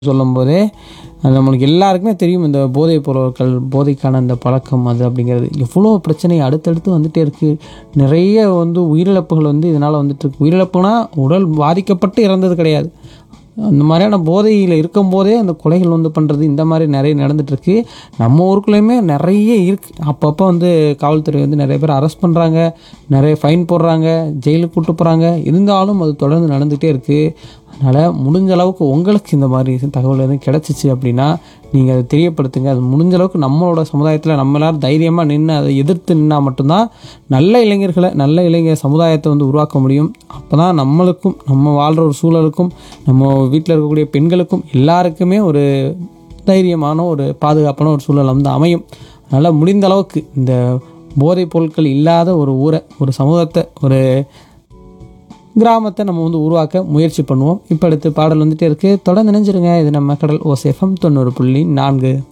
சொல்லும்போதே அது நம்மளுக்கு எல்லாருக்குமே தெரியும் இந்த போதைப் பொருட்கள் போதைக்கான அந்த பழக்கம் அது அப்படிங்கிறது எவ்வளோ பிரச்சனை அடுத்தடுத்து வந்துட்டே இருக்குது நிறைய வந்து உயிரிழப்புகள் வந்து இதனால் வந்துட்டு இருக்கு உயிரிழப்புனா உடல் பாதிக்கப்பட்டு இறந்தது கிடையாது அந்த மாதிரியான போதையில் இருக்கும்போதே அந்த கொலைகள் வந்து பண்ணுறது இந்த மாதிரி நிறைய நடந்துகிட்ருக்கு நம்ம ஊருக்குள்ளேயுமே நிறைய இருக்குது அப்பப்போ வந்து காவல்துறை வந்து நிறைய பேர் அரெஸ்ட் பண்ணுறாங்க நிறைய ஃபைன் போடுறாங்க ஜெயிலுக்கு கூட்டு போகிறாங்க இருந்தாலும் அது தொடர்ந்து நடந்துகிட்டே இருக்குது அதனால் முடிஞ்ச அளவுக்கு உங்களுக்கு இந்த மாதிரி தகவல் எதுவும் கிடச்சிச்சு அப்படின்னா நீங்கள் அதை தெரியப்படுத்துங்க அது முடிஞ்ச அளவுக்கு நம்மளோட சமுதாயத்தில் நம்ம எல்லாரும் தைரியமாக நின்று அதை எதிர்த்து நின்னால் மட்டும்தான் நல்ல இளைஞர்களை நல்ல இளைஞர் சமுதாயத்தை வந்து உருவாக்க முடியும் அப்போ தான் நம்மளுக்கும் நம்ம வாழ்கிற ஒரு சூழலுக்கும் நம்ம வீட்டில் இருக்கக்கூடிய பெண்களுக்கும் எல்லாருக்குமே ஒரு தைரியமான ஒரு பாதுகாப்பான ஒரு சூழல் வந்து அமையும் அதனால் முடிந்த அளவுக்கு இந்த போதைப் பொருட்கள் இல்லாத ஒரு ஊரை ஒரு சமூகத்தை ஒரு கிராமத்தை நம்ம வந்து உருவாக்க முயற்சி பண்ணுவோம் இப்போ அடுத்து பாடல் வந்துட்டே இருக்குது தொடர்ந்து நினைஞ்சிருங்க இது நம்ம கடல் ஓசேஃபம் தொண்ணூறு புள்ளி நான்கு